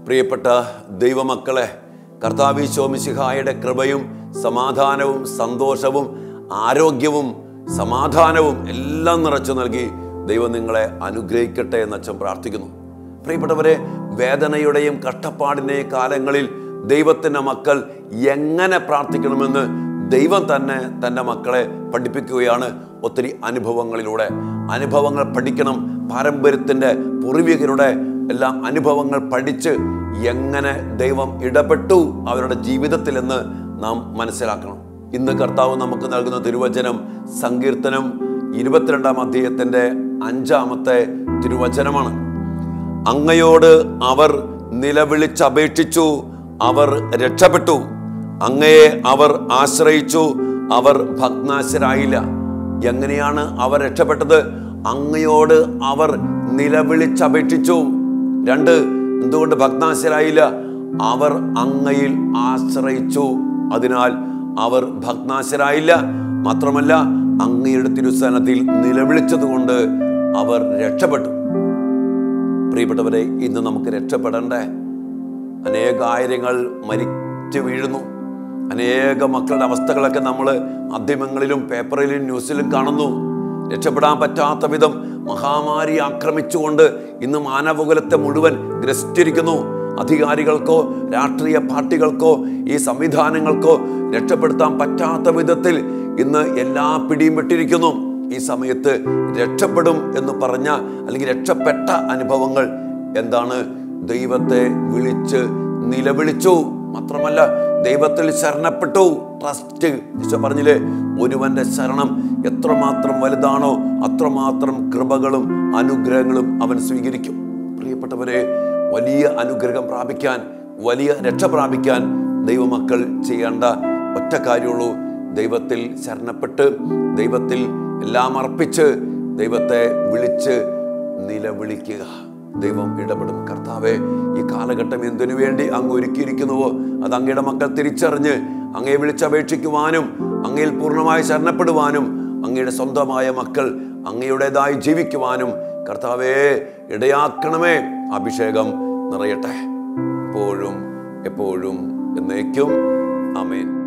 പ്രിയപ്പെട്ട ദൈവമക്കളെ കർത്താവിശോമിശിഹായുടെ കൃപയും സമാധാനവും സന്തോഷവും ആരോഗ്യവും സമാധാനവും എല്ലാം നിറച്ചു നൽകി ദൈവം നിങ്ങളെ അനുഗ്രഹിക്കട്ടെ എന്ന് അച്ഛൻ പ്രാർത്ഥിക്കുന്നു പ്രിയപ്പെട്ടവരെ വേദനയുടെയും കഷ്ടപ്പാടിൻ്റെയും കാലങ്ങളിൽ ദൈവത്തിൻ്റെ മക്കൾ എങ്ങനെ പ്രാർത്ഥിക്കണമെന്ന് ദൈവം തന്നെ തൻ്റെ മക്കളെ പഠിപ്പിക്കുകയാണ് ഒത്തിരി അനുഭവങ്ങളിലൂടെ അനുഭവങ്ങൾ പഠിക്കണം പാരമ്പര്യത്തിൻ്റെ പൂർവികരുടെ എല്ലാം അനുഭവങ്ങൾ പഠിച്ച് എങ്ങനെ ദൈവം ഇടപെട്ടു അവരുടെ ജീവിതത്തിൽ എന്ന് നാം മനസ്സിലാക്കണം ഇന്ന് കർത്താവ് നമുക്ക് നൽകുന്ന തിരുവചനം സങ്കീർത്തനം ഇരുപത്തിരണ്ടാം അധ്യായത്തിൻ്റെ അഞ്ചാമത്തെ തിരുവചനമാണ് അങ്ങയോട് അവർ നിലവിളിച്ചപേക്ഷിച്ചു അവർ രക്ഷപ്പെട്ടു അങ്ങയെ അവർ ആശ്രയിച്ചു അവർ ഭഗ്നാശരായില്ല എങ്ങനെയാണ് അവർ രക്ഷപ്പെട്ടത് അങ്ങയോട് അവർ നിലവിളിച്ചപേക്ഷിച്ചു രണ്ട് എന്തുകൊണ്ട് ഭഗ്നാശരായില്ല അവർ അങ്ങയിൽ ആശ്രയിച്ചു അതിനാൽ അവർ ഭഗ്നാശരായില്ല മാത്രമല്ല അങ്ങയുടെ തിരുസനത്തിൽ നിലവിളിച്ചതുകൊണ്ട് അവർ രക്ഷപ്പെട്ടു പ്രിയപ്പെട്ടവരെ ഇന്ന് നമുക്ക് രക്ഷപ്പെടണ്ടേ അനേകായിരങ്ങൾ മരിച്ചു വീഴുന്നു അനേക മക്കളുടെ അവസ്ഥകളൊക്കെ നമ്മൾ മാധ്യമങ്ങളിലും പേപ്പറിലും ന്യൂസിലും കാണുന്നു രക്ഷപ്പെടാൻ പറ്റാത്ത വിധം മഹാമാരി ആക്രമിച്ചുകൊണ്ട് ഇന്ന് മാനവകുലത്തെ മുഴുവൻ ഗ്രസിച്ചിരിക്കുന്നു അധികാരികൾക്കോ രാഷ്ട്രീയ പാർട്ടികൾക്കോ ഈ സംവിധാനങ്ങൾക്കോ രക്ഷപ്പെടുത്താൻ പറ്റാത്ത വിധത്തിൽ ഇന്ന് എല്ലാ പിടിയും പെട്ടിരിക്കുന്നു ഈ സമയത്ത് രക്ഷപ്പെടും എന്ന് പറഞ്ഞ അല്ലെങ്കിൽ രക്ഷപ്പെട്ട അനുഭവങ്ങൾ എന്താണ് ദൈവത്തെ വിളിച്ച് നിലവിളിച്ചു മാത്രമല്ല ദൈവത്തിൽ ശരണപ്പെട്ടു ട്രസ്റ്റ് ഈശോ പറഞ്ഞില്ലേ ഒരുവന്റെ ശരണം എത്രമാത്രം വലുതാണോ അത്രമാത്രം കൃപകളും അനുഗ്രഹങ്ങളും അവൻ സ്വീകരിക്കും പ്രിയപ്പെട്ടവരെ വലിയ അനുഗ്രഹം പ്രാപിക്കാൻ വലിയ രക്ഷ പ്രാപിക്കാൻ ദൈവമക്കൾ ചെയ്യേണ്ട ഒറ്റ കാര്യമുള്ളൂ ദൈവത്തിൽ ശരണപ്പെട്ട് ദൈവത്തിൽ എല്ലാം അർപ്പിച്ച് ദൈവത്തെ വിളിച്ച് നിലവിളിക്കുക ദൈവം ഇടപെടും കർത്താവെ ഈ കാലഘട്ടം എന്തിനു വേണ്ടി അങ്ങ് ഒരുക്കിയിരിക്കുന്നുവോ അത് അങ്ങയുടെ മക്കൾ തിരിച്ചറിഞ്ഞ് അങ്ങയെ വിളിച്ചപേക്ഷിക്കുവാനും അങ്ങയിൽ പൂർണ്ണമായി ശരണപ്പെടുവാനും അങ്ങയുടെ സ്വന്തമായ മക്കൾ അങ്ങയുടേതായി ജീവിക്കുവാനും കർത്താവേ ഇടയാക്കണമേ അഭിഷേകം നിറയട്ടെ എപ്പോഴും എപ്പോഴും എന്നേക്കും ആമേൻ